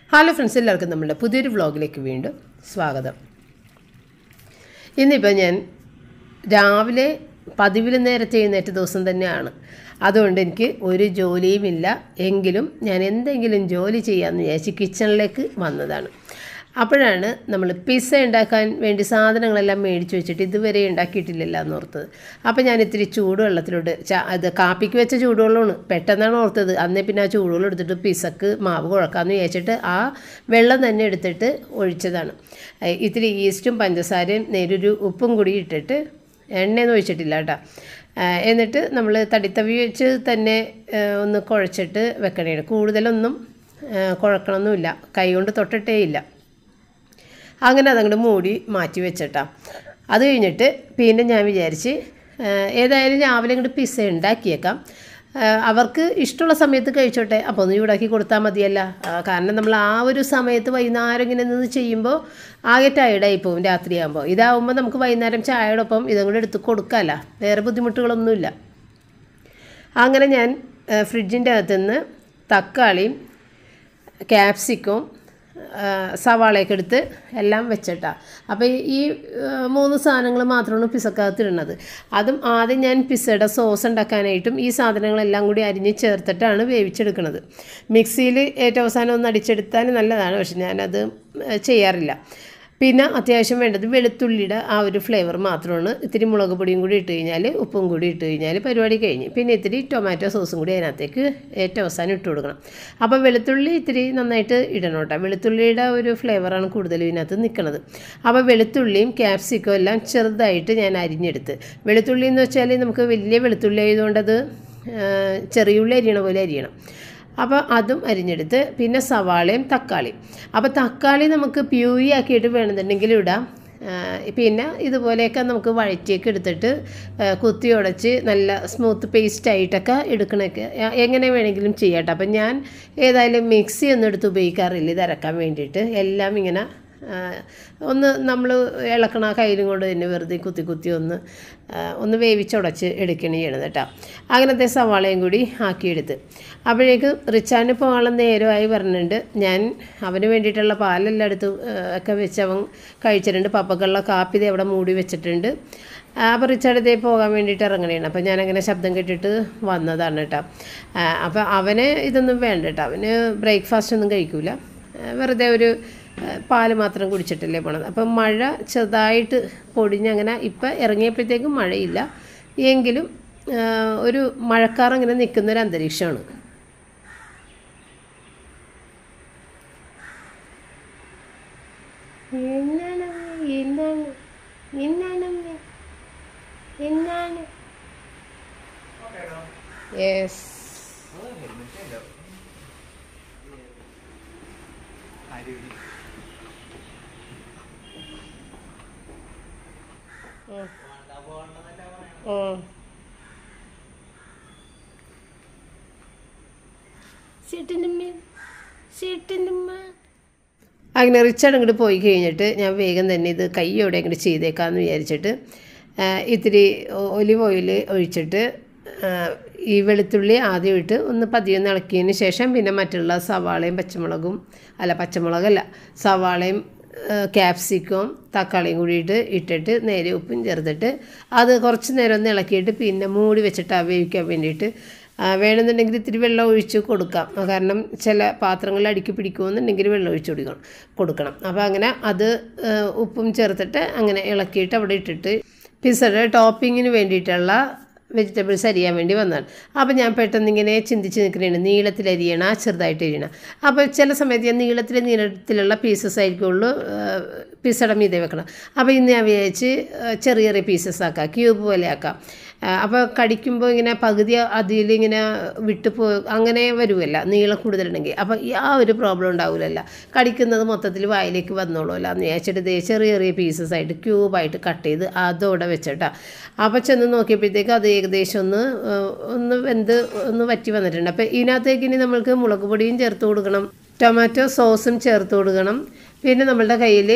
Hello friends എല്ലാവർക്കും നമ്മുടെ പുതിയൊരു വ്ളോഗിലേക്ക് വീണ്ടും സ്വാഗതം ഇന്നിപ്പോൾ ഞാൻ രാവിലെ പതിവിൽ നേരത്തെ എഴുന്നേറ്റ ദിവസം തന്നെയാണ് അതുകൊണ്ട് എനിക്ക് ഒരു ജോലിയുമില്ല എങ്കിലും ഞാൻ എന്തെങ്കിലും ജോലി ചെയ്യാമെന്ന് വിചാരിച്ച് കിച്ചണിലേക്ക് വന്നതാണ് അപ്പോഴാണ് നമ്മൾ പിസ്സ ഉണ്ടാക്കാൻ വേണ്ടി സാധനങ്ങളെല്ലാം മേടിച്ച് വെച്ചിട്ട് ഇതുവരെ ഉണ്ടാക്കിയിട്ടില്ലല്ലോ എന്ന് ഓർത്തത് അപ്പോൾ ഞാൻ ഇത്തിരി ചൂടുവെള്ളത്തിലോട്ട് ചാ അത് കാപ്പിക്ക് വെച്ച ചൂടുവെള്ളമാണ് പെട്ടെന്നാണ് ഓർത്തത് അന്നേ പിന്നെ ആ ചൂടുവെള്ളം എടുത്തിട്ട് പിസക്ക് മാവ് കുഴക്കാമെന്ന് വിചാരിച്ചിട്ട് ആ വെള്ളം തന്നെ എടുത്തിട്ട് ഒഴിച്ചതാണ് ഏ, ഇത്തിരി ഈസ്റ്റും പഞ്ചസാരയും നേരൊരു ഉപ്പും കൂടി ഇട്ടിട്ട് എണ്ണയൊന്നും ഒഴിച്ചിട്ടില്ല കേട്ടോ ആ, എന്നിട്ട് നമ്മൾ തടിത്തവി വെച്ച് തന്നെ ആ, ഒന്ന് കുഴച്ചിട്ട് വെക്കണേ കൂടുതലൊന്നും ആ, കുഴക്കണമൊന്നുമില്ല കൈ കൊണ്ട് തൊട്ടിട്ടേ ഇല്ല അങ്ങനെ അതങ്ങോട്ട് മൂടി മാറ്റി വെച്ചിട്ടാ അത് കഴിഞ്ഞിട്ട് പിന്നെ ഞാൻ വിചാരിച്ച് ആ, ഏതായാലും രാവിലെ ഇങ്ങോട്ട് പിസ്സ ഉണ്ടാക്കിയേക്കാം ആ, അവർക്ക് ഇഷ്ടമുള്ള സമയത്ത് കഴിച്ചോട്ടെ അപ്പോൾ ഒന്ന് ചൂടാക്കി കൊടുത്താൽ മതിയല്ല ആ, കാരണം നമ്മൾ ആ ഒരു സമയത്ത് വൈകുന്നേരം ഇങ്ങനെ നിന്ന് ചെയ്യുമ്പോൾ ആകെ ടയർഡായി പോകും രാത്രിയാകുമ്പോൾ ഇതാവുമ്പോൾ നമുക്ക് വൈകുന്നേരം ചായയോടൊപ്പം ഇതും കൂടെ എടുത്ത് കൊടുക്കാമല്ല വേറെ ബുദ്ധിമുട്ടുകളൊന്നുമില്ല അങ്ങനെ ഞാൻ ഫ്രിഡ്ജിൻ്റെ അകത്തുനിന്ന് തക്കാളിയും ക്യാപ്സിക്കും സവാളയൊക്കെ എടുത്ത് എല്ലാം വെച്ചിട്ടാ അപ്പോൾ ഈ ആ, മൂന്ന് സാധനങ്ങൾ മാത്രമാണ് പിസക്കകത്ത് ഇടുന്നത് അതും ആദ്യം ഞാൻ പിസയുടെ സോസ് ഉണ്ടാക്കാനായിട്ടും ഈ സാധനങ്ങളെല്ലാം കൂടി അരിഞ്ഞ് ചേർത്തിട്ടാണ് വേവിച്ചെടുക്കുന്നത് മിക്സിയിൽ ഏറ്റവും അവസാനം ഒന്ന് അടിച്ചെടുത്താൽ നല്ലതാണ് പക്ഷെ ഞാനത് ആ, ചെയ്യാറില്ല പിന്നെ അത്യാവശ്യം വേണ്ടത് വെളുത്തുള്ളിയുടെ ആ ഒരു ഫ്ലേവർ മാത്രമാണ് ഇത്തിരി മുളക് പൊടിയും കൂടി ഇട്ട് കഴിഞ്ഞാൽ ഉപ്പും കൂടി ഇട്ട് കഴിഞ്ഞാൽ പരിപാടി കഴിഞ്ഞ് പിന്നെ ഇത്തിരി ടൊമാറ്റോ സോസും കൂടി അതിനകത്തേക്ക് ഏറ്റവും അവസാനം ഇട്ട് കൊടുക്കണം അപ്പോൾ വെളുത്തുള്ളി ഇത്തിരി നന്നായിട്ട് ഇടണം കേട്ടോ വെളുത്തുള്ളിയുടെ ഒരു ഫ്ലേവറാണ് കൂടുതലും ഇതിനകത്ത് നിൽക്കുന്നത് അപ്പോൾ വെളുത്തുള്ളിയും ക്യാപ്സിക്കും എല്ലാം ചെറുതായിട്ട് ഞാൻ അരിഞ്ഞെടുത്ത് വെളുത്തുള്ളി എന്ന് വെച്ചാൽ നമുക്ക് വലിയ വെളുത്തുള്ളി ആയതുകൊണ്ട് അത് ആ, ചെറിയുള്ളി അരിയണ പോലെ അരിയണം അപ്പോൾ അതും അരിഞ്ഞെടുത്ത് പിന്നെ സവാളയും തക്കാളിയും അപ്പോൾ തക്കാളി നമുക്ക് പ്യൂരി ആക്കിയിട്ട് വേണമെന്നുണ്ടെങ്കിൽ ഇടാം ആ, പിന്നെ ഇതുപോലെയൊക്കെ നമുക്ക് വഴറ്റിയൊക്കെ എടുത്തിട്ട് ആ, കുത്തി ഉടച്ച് നല്ല സ്മൂത്ത് പേസ്റ്റ് ആയിട്ടൊക്കെ എടുക്കണൊക്കെ ആ, എങ്ങനെ വേണമെങ്കിലും ചെയ്യാം കേട്ടോ അപ്പം ഞാൻ ഏതായാലും മിക്സി ഒന്നും എടുത്ത് ഉപയോഗിക്കാറില്ല ഇത് അരക്കാൻ വേണ്ടിയിട്ട് എല്ലാം ഇങ്ങനെ ആ, ഒന്ന് നമ്മൾ ഇളക്കണ കയ്യിലും കൊണ്ട് തന്നെ വെറുതെ കുത്തി കുത്തി ഒന്ന് ആ, ഒന്ന് വേവിച്ചുടച്ച് എടുക്കണേ ചെയ്യണത് കേട്ടോ അങ്ങനത്തെ സവാളയും കൂടി ആക്കിയെടുത്ത് അപ്പോഴേക്ക് റിച്ചാന് പോകാനുള്ള നേരമായി പറഞ്ഞിട്ടുണ്ട് ഞാൻ അവന് വേണ്ടിയിട്ടുള്ള പാലെല്ലാം എടുത്ത് ആ, ഒക്കെ വെച്ച് അവൻ കഴിച്ചിട്ടുണ്ട് പപ്പക്കുള്ള കാപ്പി ദേ അവിടെ മൂടി വെച്ചിട്ടുണ്ട് അപ്പോൾ റിച്ചാർഡ് പോകാൻ വേണ്ടിയിട്ട് ഇറങ്ങണേണ് അപ്പോൾ ഞാനങ്ങനെ ശബ്ദം കേട്ടിട്ട് വന്നതാണ് കേട്ടോ അപ്പോൾ അവന് ഇതൊന്നും വേണ്ട കേട്ടോ അവന് ബ്രേക്ക്ഫാസ്റ്റ് ഒന്നും കഴിക്കൂല ആ, വെറുതെ ഒരു ആ, പാല് മാത്രം കുടിച്ചിട്ടല്ലേ പോണത് അപ്പം മഴ ചെറുതായിട്ട് പൊടിഞ്ഞങ്ങനെ ഇപ്പം ഇറങ്ങിയപ്പോഴത്തേക്കും മഴയില്ല എങ്കിലും ആ, ഒരു മഴക്കാർ ഇങ്ങനെ നിൽക്കുന്ന ഒരു അന്തരീക്ഷമാണ് എന്താണ് എന്താണ് എന്താണ് എന്താണ് യെസ് അങ്ങനെ റിച്ചാർഡ് അങ്ങോട്ട് പോയി കഴിഞ്ഞിട്ട് ഞാൻ വേഗം തന്നെ ഇത് കൈയോടെ അങ്ങോട്ട് ചെയ്തേക്കാമെന്ന് വിചാരിച്ചിട്ട് ആ, ഇത്തിരി ഒ- ഒലിവ് ഓയിൽ ഒഴിച്ചിട്ട് ആ, ഈ വെളുത്തുള്ളി ആദ്യം ഇട്ട് ഒന്ന് പതിയെ ഒന്ന് ഇളക്കിയതിന് ശേഷം പിന്നെ മറ്റുള്ള സവാളയും പച്ചമുളകും അല്ല പച്ചമുളകല്ല സവാളയും ക്യാപ്സിക്കവും തക്കാളിയും കൂടിയിട്ട് ഇട്ടിട്ട് നേരെ ഉപ്പും ചേർത്തിട്ട് അത് കുറച്ച് നേരം ഒന്ന് ഇളക്കിയിട്ട് പിന്നെ മൂടി വെച്ചിട്ട് വേവിക്കാൻ വേണ്ടിയിട്ട് ആ, വേണമെന്നുണ്ടെങ്കിൽ ഇത്തിരി വെള്ളം ഒഴിച്ച് കൊടുക്കാം ആ, കാരണം ചില പാത്രങ്ങളിൽ അടുക്കി പിടിക്കുമെന്നുണ്ടെങ്കിൽ വെള്ളം ഒഴിച്ച് കൊടുക്കണം കൊടുക്കണം അപ്പോൾ അങ്ങനെ അത് ആ, ഉപ്പും ചേർത്തിട്ട് അങ്ങനെ ഇളക്കിയിട്ട് അവിടെ ഇട്ടിട്ട് പിസ്സയുടെ ടോപ്പിങ്ങിന് വേണ്ടിയിട്ടുള്ള വെജിറ്റബിൾസ് അരിയാൻ വേണ്ടി വന്നതാണ് അപ്പോൾ ഞാൻ പെട്ടെന്ന് ഇങ്ങനെ ചിന്തിച്ച് നിൽക്കുന്നതാണ് നീളത്തിൽ അരിയണ ചെറുതായിട്ട് അരിയണം അപ്പോൾ ചില സമയത്ത് ഞാൻ നീളത്തിൽ നീളത്തിലുള്ള പീസസ് ആയിരിക്കുള്ളൂ പിസ്സയുടെ മീതെ വെക്കണം അപ്പോൾ ഇന്ന് ഞാൻ വിചാരിച്ച് ആ, ചെറിയ ചെറിയ പീസസ് ആക്കാം ക്യൂബ് പോലെ ആക്കാം ആ, അപ്പോൾ കടിക്കുമ്പോൾ ഇങ്ങനെ പകുതി അതിലിങ്ങനെ വിട്ടു പോ അങ്ങനെ വരുമല്ല നീളം കൂടുതലുണ്ടെങ്കിൽ അപ്പോൾ ഈ ആ ഒരു പ്രോബ്ലം ഉണ്ടാവില്ലല്ലോ കടിക്കുന്നത് മൊത്തത്തിൽ വായിലേക്ക് വന്നോളൂല്ലോ എന്ന് വിചാരിച്ചിട്ട് ദേ ചെറിയ ചെറിയ പീസസ് ആയിട്ട് ക്യൂബായിട്ട് കട്ട് ചെയ്ത് അതോടെ വെച്ചിട്ടാ അപ്പോൾ ചെന്ന് നോക്കിയപ്പോഴത്തേക്ക് അത് ഏകദേശം ഒന്ന് ആ, ഒന്ന് വെന്ത് ഒന്ന് വറ്റി വന്നിട്ടുണ്ട് അപ്പോൾ ഇതിനകത്തേക്ക് ഇനി നമ്മൾക്ക് മുളക് പൊടിയും ചേർത്ത് കൊടുക്കണം ടൊമാറ്റോ സോസും ചേർത്ത് കൊടുക്കണം പിന്നെ നമ്മളുടെ കയ്യിൽ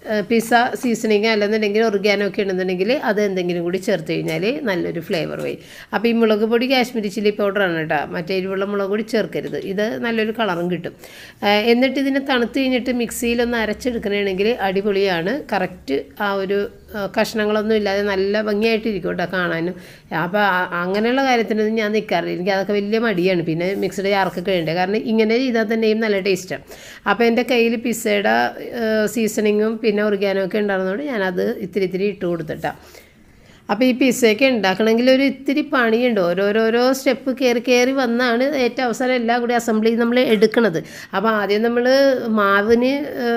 പിസ്സ സീസണിങ് അല്ലെന്നുണ്ടെങ്കിൽ ഒർഗാനോ ഒക്കെ ഉണ്ടെന്നുണ്ടെങ്കിൽ അത് എന്തെങ്കിലും കൂടി ചേർത്ത് കഴിഞ്ഞാൽ നല്ലൊരു ഫ്ലേവർ വരും അപ്പോൾ ഈ മുളക് പൊടി കാശ്മീരി ചില്ലി പൗഡറാണ് കേട്ടോ മറ്റേ എരിവുള്ള മുളക് പൊടി ചേർക്കരുത് ഇത് നല്ലൊരു കളറും കിട്ടും ആ, എന്നിട്ട് ഇതിനെ തണുത്ത് കഴിഞ്ഞിട്ട് മിക്സിയിലൊന്ന് അരച്ചെടുക്കണമെങ്കിൽ അടിപൊളിയാണ് കറക്റ്റ് ആ ഒരു ആ, കഷ്ണങ്ങളൊന്നും ഇല്ലാതെ നല്ല ഭംഗിയായിട്ടിരിക്കും കേട്ടോ കാണാനും അപ്പോൾ ആ- അങ്ങനെയുള്ള കാര്യത്തിനൊന്നും ഞാൻ നിൽക്കാറില്ല എനിക്ക് അതൊക്കെ വലിയ മടിയാണ് പിന്നെ മിക്സഡ് ജാർക്കൊക്കെ വേണ്ടത് കാരണം ഇങ്ങനെ ചെയ്താൽ തന്നെയും നല്ല ടേസ്റ്റാണ് അപ്പോൾ എൻ്റെ കയ്യിൽ പിസ്സയുടെ സീസണിങ്ങും പിന്നെ ഒറിഗാനോ ഒക്കെ ഉണ്ടായിരുന്നതുകൊണ്ട് ഞാനത് ഇത്തിരി ഇത്തിരി ഇട്ട് കൊടുത്തിട്ടാണ് അപ്പോൾ ഈ പിസ്സയൊക്കെ ഉണ്ടാക്കണമെങ്കിൽ ഒരു ഇത്തിരി പണിയുണ്ട് ഓരോരോരോ സ്റ്റെപ്പ് കയറി കയറി വന്നാണ് ഏറ്റവും അവസാനം എല്ലാം കൂടി അസംബ്ലി നമ്മൾ എടുക്കണത് അപ്പോൾ ആദ്യം നമ്മൾ മാവിന്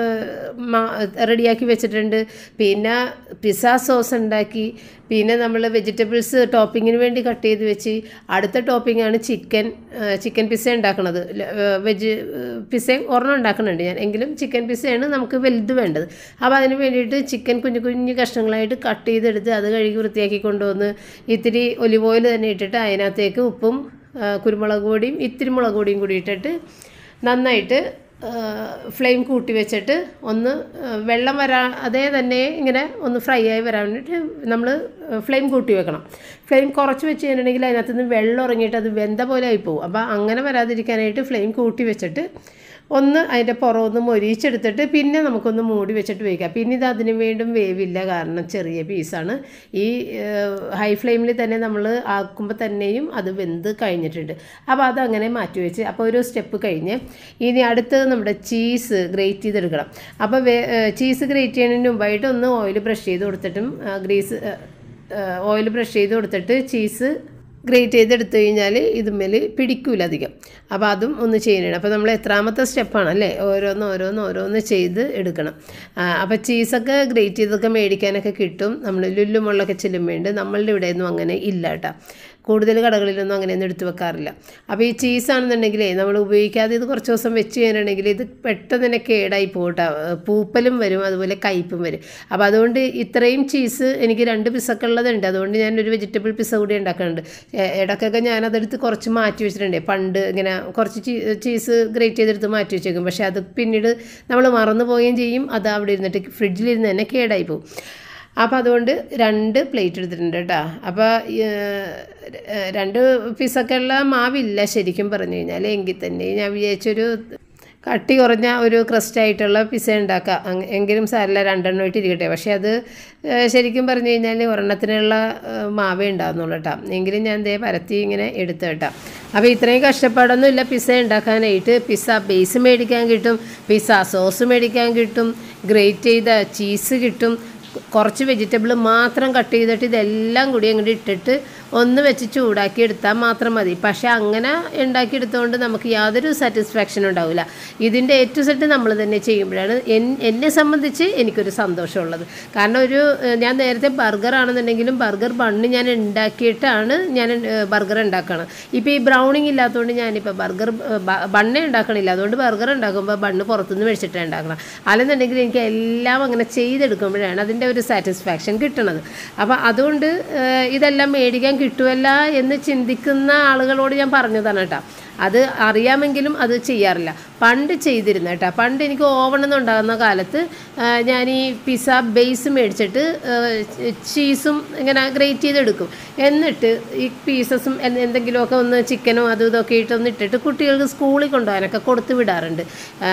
റെഡിയാക്കി വെച്ചിട്ടുണ്ട് പിന്നെ പിസ്സ സോസ് ഉണ്ടാക്കി പിന്നെ നമ്മൾ വെജിറ്റബിൾസ് ടോപ്പിങ്ങിന് വേണ്ടി കട്ട് ചെയ്ത് വെച്ച് അടുത്ത ടോപ്പിംഗ് ആണ് ചിക്കൻ ചിക്കൻ പിസ്സ ഉണ്ടാക്കണത് വെജ് പിസ്സ ഒരെണ്ണം ഉണ്ടാക്കുന്നുണ്ട് ഞാൻ എങ്കിലും ചിക്കൻ പിസ്സയാണ് നമുക്ക് വലുത് വേണ്ടത് അപ്പോൾ അതിന് വേണ്ടിയിട്ട് ചിക്കൻ കുഞ്ഞു കുഞ്ഞു കഷ്ണങ്ങളായിട്ട് കട്ട് ചെയ്തെടുത്ത് അത് കഴുകി വൃത്തിയാക്കി കൊണ്ടുവന്ന് ഇത്തിരി ഒലിവ് ഓയിൽ തന്നെ ഇട്ടിട്ട് അതിനകത്തേക്ക് ഉപ്പും ആ, കുരുമുളക് പൊടിയും ഇത്തിരി മുളക് പൊടിയും കൂടി ഇട്ടിട്ട് നന്നായിട്ട് ഫ്ലെയിം കൂട്ടി വെച്ചിട്ട് ഒന്ന് ആ, വെള്ളം വരാ അതേ തന്നെ ഇങ്ങനെ ഒന്ന് ഫ്രൈ ആയി വരാൻ വേണ്ടിയിട്ട് നമ്മൾ ഫ്ലെയിം കൂട്ടി വെക്കണം ഫ്ലെയിം കുറച്ച് വെച്ച് കഴിഞ്ഞിട്ടുണ്ടെങ്കിൽ അതിനകത്ത് നിന്ന് വെള്ളം ഇറങ്ങിയിട്ട് അത് വെന്ത പോലെ ആയി പോകും അപ്പോൾ അങ്ങനെ വരാതിരിക്കാനായിട്ട് ഫ്ലെയിം കൂട്ടി വെച്ചിട്ട് ഒന്ന് അതിൻ്റെ പുറമൊന്ന് മൊരിച്ചെടുത്തിട്ട് പിന്നെ നമുക്കൊന്ന് മൂടി വെച്ചിട്ട് വയ്ക്കാം പിന്നെ ഇത് അതിന് വീണ്ടും വേവില്ല കാരണം ചെറിയ പീസാണ് ഈ ഹൈ ഫ്ലെയിമിൽ തന്നെ നമ്മൾ ആക്കുമ്പോൾ തന്നെയും അത് വെന്ത് കഴിഞ്ഞിട്ടുണ്ട് അപ്പോൾ അതങ്ങനെ മാറ്റി വെച്ച് അപ്പോൾ ഒരു സ്റ്റെപ്പ് കഴിഞ്ഞ് ഇനി അടുത്തത് നമ്മുടെ ചീസ് ഗ്രേറ്റ് ചെയ്തെടുക്കണം അപ്പോൾ ചീസ് ഗ്രേറ്റ് ചെയ്യുന്നതിന് മുമ്പായിട്ട് ഒന്ന് ഓയിൽ ബ്രഷ് ചെയ്ത് കൊടുത്തിട്ടും ഗ്രീസ് ഓയിൽ ബ്രഷ് ചെയ്ത് കൊടുത്തിട്ട് ചീസ് ഗ്രേറ്റ് ചെയ്തെടുത്തു കഴിഞ്ഞാൽ ഇതുമ്മേൽ പിടിക്കൂല അധികം അപ്പോൾ അതും ഒന്ന് ചെയ്യണം അപ്പോൾ നമ്മൾ എത്രാമത്തെ സ്റ്റെപ്പാണ് അല്ലേ ഓരോന്ന് ഓരോന്ന് ഓരോന്ന് ചെയ്ത് എടുക്കണം ആ, അപ്പോൾ ചീസൊക്കെ ഗ്രേറ്റ് ചെയ്തൊക്കെ മേടിക്കാനൊക്കെ കിട്ടും നമ്മൾ ലുല്ലുമുള്ളൊക്കെ ചെല്ലുമ്പോണ്ട് നമ്മളുടെ ഇവിടെയൊന്നും അങ്ങനെ ഇല്ല കേട്ടോ കൂടുതൽ കടകളിലൊന്നും അങ്ങനെയൊന്നും എടുത്തു വെക്കാറില്ല അപ്പോൾ ഈ ചീസാണെന്നുണ്ടെങ്കിലേ നമ്മൾ ഉപയോഗിക്കാതെ ഇത് കുറച്ച് ദിവസം വെച്ച് കഴിഞ്ഞിട്ടുണ്ടെങ്കിൽ ഇത് പെട്ടെന്ന് തന്നെ കേടായി പോകട്ടെ പൂപ്പലും വരും അതുപോലെ കയ്പും വരും അപ്പോൾ അതുകൊണ്ട് ഇത്രയും ചീസ് എനിക്ക് രണ്ട് പിസ്സൊക്കെ ഉള്ളതുണ്ട് അതുകൊണ്ട് ഞാനൊരു വെജിറ്റബിൾ പിസ്സ കൂടി ഉണ്ടാക്കുന്നുണ്ട് എ- ഇടയ്ക്കൊക്കെ ഞാനതെടുത്ത് കുറച്ച് മാറ്റി വെച്ചിട്ടുണ്ട് പണ്ട് ഇങ്ങനെ കുറച്ച് ചീ- ചീസ് ഗ്രേറ്റ് ചെയ്തെടുത്ത് മാറ്റി വെച്ചേക്കും പക്ഷേ അത് പിന്നീട് നമ്മൾ മറന്നു പോവുകയും ചെയ്യും അത് അവിടെ ഇരുന്നിട്ട് ഫ്രിഡ്ജിലിരുന്ന് തന്നെ കേടായി പോകും അപ്പോൾ അതുകൊണ്ട് രണ്ട് പ്ലേറ്റ് എടുത്തിട്ടുണ്ട് കേട്ടോ അപ്പോൾ രണ്ട് പീസൊക്കെ ഉള്ള മാവില്ല ശരിക്കും പറഞ്ഞു കഴിഞ്ഞാൽ എങ്കിൽ തന്നെ ഞാൻ വിചാരിച്ചൊരു കട്ടി കുറഞ്ഞ ഒരു ക്രസ്റ്റ് ആയിട്ടുള്ള പിസ്സ ഉണ്ടാക്കാം അങ്ങ- എങ്കിലും സാരല്ല രണ്ടെണ്ണം ആയിട്ട് ഇരിക്കട്ടെ പക്ഷേ അത് ഏഹ്, ശരിക്കും പറഞ്ഞു കഴിഞ്ഞാൽ ഒരെണ്ണത്തിനുള്ള ഏഹ്, മാവേ ഉണ്ടാകുന്നുള്ളൂ കേട്ടോ എങ്കിലും ഞാൻ ദേ പരത്തി ഇങ്ങനെ എടുത്ത് കേട്ടോ അപ്പോൾ ഇത്രയും കഷ്ടപ്പാടൊന്നും ഇല്ല പിസ്സ ഉണ്ടാക്കാനായിട്ട് പിസ്സ ബേസ് മേടിക്കാൻ കിട്ടും പിസ്സ സോസ് മേടിക്കാൻ കിട്ടും ഗ്രേറ്റ് ചെയ്ത ചീസ് കിട്ടും കുറച്ച് വെജിറ്റബിൾ മാത്രം കട്ട് ചെയ്തിട്ട് ഇതെല്ലാം കൂടി അങ്ങോട്ട് ഇട്ടിട്ട് ഒന്ന് വെച്ച് ചൂടാക്കി എടുത്താൽ മാത്രം മതി പക്ഷേ അങ്ങനെ ഉണ്ടാക്കിയെടുത്തുകൊണ്ട് നമുക്ക് യാതൊരു സാറ്റിസ്ഫാക്ഷൻ ഉണ്ടാവില്ല ഇതിൻ്റെ എ ടു സെറ്റ് നമ്മൾ തന്നെ ചെയ്യുമ്പോഴാണ് എൻ- എന്നെ സംബന്ധിച്ച് എനിക്കൊരു സന്തോഷമുള്ളത് കാരണം ഒരു ഏഹ്, ഞാൻ നേരത്തെ ബർഗർ ആണെന്നുണ്ടെങ്കിലും ബർഗർ ബണ്ണ് ഞാൻ ഉണ്ടാക്കിയിട്ടാണ് ഞാൻ ബർഗർ ഉണ്ടാക്കണം ഇപ്പോൾ ഈ ബ്രൗണിങ് ഇല്ലാത്തതുകൊണ്ട് ഞാനിപ്പോൾ ബർഗർ ബണ്ണേ ഉണ്ടാക്കണില്ല അതുകൊണ്ട് ബർഗർ ഉണ്ടാക്കുമ്പോൾ ബണ്ണ് പുറത്തുനിന്ന് മേടിച്ചിട്ടാണ് ഉണ്ടാക്കണം അല്ലെന്നുണ്ടെങ്കിൽ എനിക്ക് എല്ലാം അങ്ങനെ ചെയ്തെടുക്കുമ്പോഴാണ് അതിൻ്റെ ഒരു സാറ്റിസ്ഫാക്ഷൻ കിട്ടണത് അപ്പോൾ അതുകൊണ്ട് ഏഹ്, ഇതെല്ലാം മേടിക്കാൻ കിട്ടുമല്ല എന്ന് ചിന്തിക്കുന്ന ആളുകളോട് ഞാൻ പറഞ്ഞതാണ് കേട്ടോ അത് അറിയാമെങ്കിലും അത് ചെയ്യാറില്ല പണ്ട് ചെയ്തിരുന്ന കേട്ടോ പണ്ട് എനിക്ക് ഓവണൊന്നും ഉണ്ടാകുന്ന കാലത്ത് ആ, ഞാൻ ഈ പിസ്സ ബേസ് മേടിച്ചിട്ട് ആ, ചീസും ഇങ്ങനെ ഗ്രേറ്റ് ചെയ്തെടുക്കും എന്നിട്ട് ഈ പീസസും എന്തെങ്കിലുമൊക്കെ ഒന്ന് ചിക്കനോ അതും ഇതൊക്കെ ഇട്ടൊന്ന് ഇട്ടിട്ട് കുട്ടികൾക്ക് സ്കൂളിൽ കൊണ്ടുപോകാനൊക്കെ കൊടുത്ത് വിടാറുണ്ട്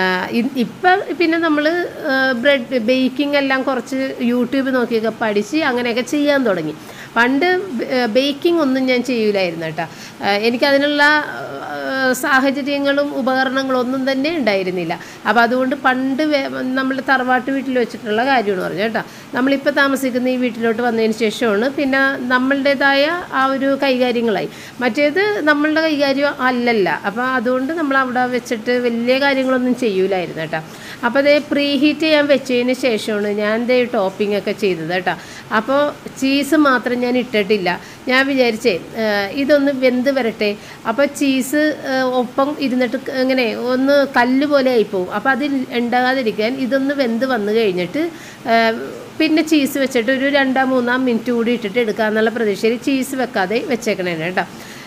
ഇപ്പം പിന്നെ നമ്മൾ ബ്രെഡ് ബേക്കിംഗ് എല്ലാം കുറച്ച് യൂട്യൂബ് നോക്കിയൊക്കെ പഠിച്ച് അങ്ങനെയൊക്കെ ചെയ്യാൻ തുടങ്ങി പണ്ട് ബേക്കിംഗ് ഒന്നും ഞാൻ ചെയ്യൂലായിരുന്നു കേട്ടോ എനിക്കതിനുള്ള ആ, സാഹചര്യങ്ങളും ഉപകരണങ്ങളും ഒന്നും തന്നെ ഉണ്ടായിരുന്നില്ല അപ്പോൾ അതുകൊണ്ട് പണ്ട് നമ്മൾ തറവാട്ട് വീട്ടിൽ വെച്ചിട്ടുള്ള കാര്യമാണ് പറഞ്ഞു കേട്ടോ നമ്മളിപ്പോൾ താമസിക്കുന്ന ഈ വീട്ടിലോട്ട് വന്നതിന് ശേഷമാണ് പിന്നെ നമ്മളുടേതായ ആ ഒരു കൈകാര്യങ്ങളായി മറ്റേത് നമ്മളുടെ കൈകാര്യം അല്ലല്ല അപ്പോൾ അതുകൊണ്ട് നമ്മൾ അവിടെ വെച്ചിട്ട് വലിയ കാര്യങ്ങളൊന്നും ചെയ്യൂലായിരുന്നു കേട്ടോ അപ്പോൾ അതേ പ്രീ ഹീറ്റ് ചെയ്യാൻ വെച്ചതിന് ശേഷമാണ് ഞാൻ ദേ ടോപ്പിംഗ് ഒക്കെ ചെയ്തത് കേട്ടോ അപ്പോൾ ചീസ് മാത്രം ഞാൻ ഇട്ടിട്ടില്ല ഞാൻ വിചാരിച്ചേ ആ, ഇതൊന്ന് വെന്ത് വരട്ടെ അപ്പോൾ ചീസ് ആ, ഒപ്പം ഇരുന്നിട്ട് ഇങ്ങനെ ഒന്ന് കല്ല് പോലെ ആയിപ്പോവും അപ്പോൾ അതിൽ ഉണ്ടാകാതിരിക്കാൻ ഇതൊന്ന് വെന്ത് വന്നു കഴിഞ്ഞിട്ട് ആ, പിന്നെ ചീസ് വെച്ചിട്ട് ഒരു രണ്ടാം മൂന്നാം മിനിറ്റ് കൂടി ഇട്ടിട്ട് എടുക്കാമെന്നുള്ള പ്രതീക്ഷയിൽ ചീസ് വെക്കാതെ വെച്ചേക്കണേ കേട്ടോ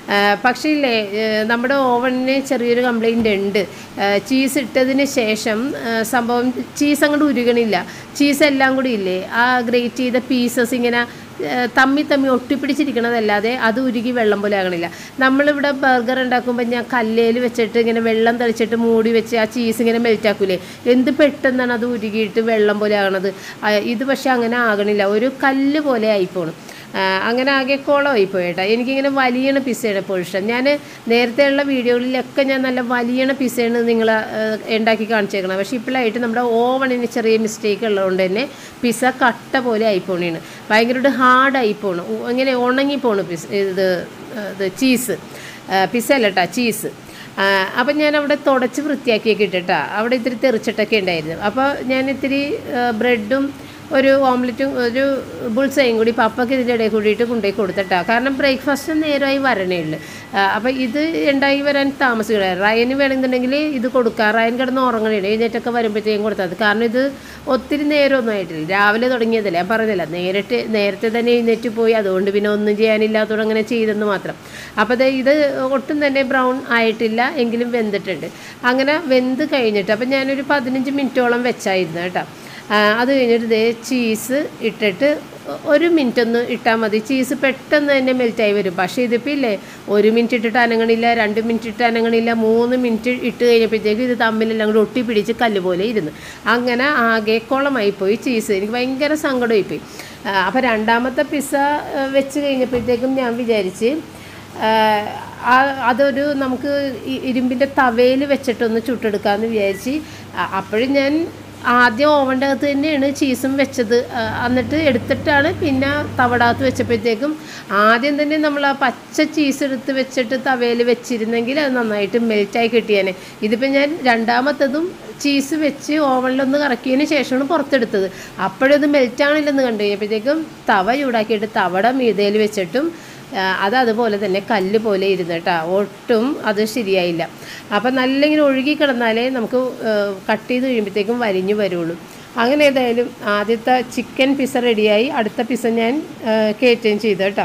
ആ, പക്ഷേ ഇല്ലേ ഏ, നമ്മുടെ ഓവണിന് ചെറിയൊരു കംപ്ലൈൻ്റ് ഉണ്ട് ചീസ് ഇട്ടതിന് ശേഷം ആ, സംഭവം ചീസ് അങ്ങോട്ട് ഉരുകണില്ല ചീസ് എല്ലാം കൂടി ഇല്ലേ ആ ഗ്രേറ്റ് ചെയ്ത പീസസ് ഇങ്ങനെ ആ, തമ്മി തമ്മി ഒട്ടിപ്പിടിച്ചിരിക്കണതല്ലാതെ അത് ഉരുകി വെള്ളം പോലെ ആകണില്ല നമ്മളിവിടെ ബർഗർ ഉണ്ടാക്കുമ്പോൾ ഞാൻ കല്ലേൽ വെച്ചിട്ട് ഇങ്ങനെ വെള്ളം തളിച്ചിട്ട് മൂടി വെച്ച് ആ ചീസ് ഇങ്ങനെ മെൽറ്റ് ആക്കൂലേ എന്ത് പെട്ടെന്നാണ് അത് ഉരുകിയിട്ട് വെള്ളം പോലെ ആകണത് ആ, ഇത് പക്ഷേ അങ്ങനെ ആകണില്ല ഒരു കല്ല് പോലെ ആയിപ്പോണ് ആ, അങ്ങനെ ആകെ കുളമായി പോയേട്ടാ എനിക്കിങ്ങനെ വലിയണ പിസയാണ് എപ്പോഴും ഇഷ്ടം ഞാൻ നേരത്തെയുള്ള വീഡിയോകളിലൊക്കെ ഞാൻ നല്ല വലിയണ പിസയാണ് നിങ്ങൾ ഉണ്ടാക്കി കാണിച്ചേക്കണം പക്ഷേ ഇപ്പോഴായിട്ട് നമ്മുടെ ഓവണിന് ചെറിയ മിസ്റ്റേക്ക് ഉള്ളതുകൊണ്ട് തന്നെ പിസ കട്ട പോലെ ആയിപ്പോണേണ് ഭയങ്കരമായിട്ട് ഹാർഡായി പോണു ഉ- ഇങ്ങനെ ഉണങ്ങി പോണു പിസ് ഇത് ഇത് ചീസ് പിസ അല്ല കേട്ടോ ചീസ് അപ്പം ഞാൻ അവിടെ തുടച്ച് വൃത്തിയാക്കിയൊക്കെ ഇട്ടിട്ടാ അവിടെ ഇത്തിരി തെറിച്ചിട്ടൊക്കെ ഉണ്ടായിരുന്നു അപ്പോൾ ഞാൻ ഇത്തിരി ബ്രെഡും ഒരു ഓംലെറ്റും ഒരു ബുൾസയും കൂടി പപ്പയ്ക്ക് ഇതിൻ്റെ ഇടയിൽ കൂടിയിട്ട് കൊണ്ടുപോയി കൊടുത്തിട്ടാ കാരണം ബ്രേക്ക്ഫാസ്റ്റ് നേരമായി വരണേ ഉള്ളു അപ്പോൾ ഇത് ഉണ്ടായി വരാൻ താമസിക്കണം റയന് വേണമെന്നുണ്ടെങ്കിൽ ഇത് കൊടുക്കാം റയൻ കിടന്ന് ഉറങ്ങണേ എഴുന്നേറ്റൊക്കെ വരുമ്പോഴത്തേക്കും കൊടുത്താൽ മതി കാരണം ഇത് ഒത്തിരി നേരമൊന്നും ആയിട്ടില്ല രാവിലെ തുടങ്ങിയതല്ലേ ഞാൻ പറഞ്ഞില്ല നേരിട്ട് നേരത്തെ തന്നെ എഴുന്നേറ്റ് പോയി അതുകൊണ്ട് പിന്നെ ഒന്നും ചെയ്യാനില്ലാത്തതുകൊണ്ട് അങ്ങനെ ചെയ്തെന്ന് മാത്രം അപ്പോൾ ദേ ഇത് ഒട്ടും തന്നെ ബ്രൗൺ ആയിട്ടില്ല എങ്കിലും വെന്തിട്ടുണ്ട് അങ്ങനെ വെന്ത് കഴിഞ്ഞിട്ട് അപ്പം ഞാനൊരു പതിനഞ്ച് മിനിറ്റോളം വെച്ചായിരുന്നു കേട്ടോ ആ, അത് കഴിഞ്ഞിട്ട് ദേ ചീസ് ഇട്ടിട്ട് ഒരു മിനിറ്റ് ഒന്ന് ഇട്ടാൽ മതി ചീസ് പെട്ടെന്ന് തന്നെ മെൽറ്റായി വരും പക്ഷേ ഇതിപ്പോൾ ഇല്ലേ ഒരു മിനിറ്റ് ഇട്ടിട്ട് അനങ്ങണില്ല രണ്ട് മിനിറ്റ് ഇട്ട് അനങ്ങണില്ല മൂന്ന് മിനിറ്റ് ഇട്ട് കഴിഞ്ഞപ്പോഴത്തേക്ക് ഇത് തമ്മിലെല്ലാം കൂടി ഒട്ടി പിടിച്ച് കല്ല് പോലെ ഇരുന്ന് അങ്ങനെ ആകെ കുളമായി പോയി ചീസ് എനിക്ക് ഭയങ്കര സങ്കടമായി പോയി അപ്പോൾ രണ്ടാമത്തെ പിസ്സ ആ, വെച്ച് കഴിഞ്ഞപ്പോഴത്തേക്കും ഞാൻ വിചാരിച്ച് ആഹ് ആ- അതൊരു നമുക്ക് ഇ- ഇരുമ്പിൻ്റെ തവയിൽ വെച്ചിട്ടൊന്ന് ചുട്ടെടുക്കാമെന്ന് വിചാരിച്ച് അ- അപ്പോഴും ഞാൻ ആദ്യം ഓവൻ്റെ അകത്ത് തന്നെയാണ് ചീസും വെച്ചത് ആ, എന്നിട്ട് എടുത്തിട്ടാണ് പിന്നെ തവടകത്ത് വെച്ചപ്പോഴത്തേക്കും ആദ്യം തന്നെ നമ്മൾ ആ പച്ച ചീസ് എടുത്ത് വെച്ചിട്ട് തവയിൽ വെച്ചിരുന്നെങ്കിൽ അത് നന്നായിട്ട് മെൽറ്റായി കിട്ടിയേനെ ഇതിപ്പോൾ ഞാൻ രണ്ടാമത്തതും ചീസ് വെച്ച് ഓവനിലൊന്ന് കറക്കിയതിന് ശേഷമാണ് പുറത്തെടുത്തത് അപ്പോഴത് മെൽറ്റാണില്ലെന്ന് കണ്ടു കഴിഞ്ഞപ്പോഴത്തേക്കും തവ ചൂടാക്കിയിട്ട് തവട മീതയിൽ വെച്ചിട്ടും ആ, അത് അതുപോലെ തന്നെ കല്ല് പോലെ ഇരുന്ന് കേട്ടോ ഒട്ടും അത് ശരിയായില്ല അപ്പം നല്ല ഇങ്ങനെ ഒഴുകി കിടന്നാലേ നമുക്ക് കട്ട് ചെയ്ത് കഴിയുമ്പോഴത്തേക്കും വലിഞ്ഞു വരുള്ളൂ അങ്ങനെ ഏതായാലും ആദ്യത്തെ ചിക്കൻ പിസ്സ റെഡിയായി അടുത്ത പിസ്സ ഞാൻ ആ, കയറ്റുകയും ചെയ്തു കേട്ടോ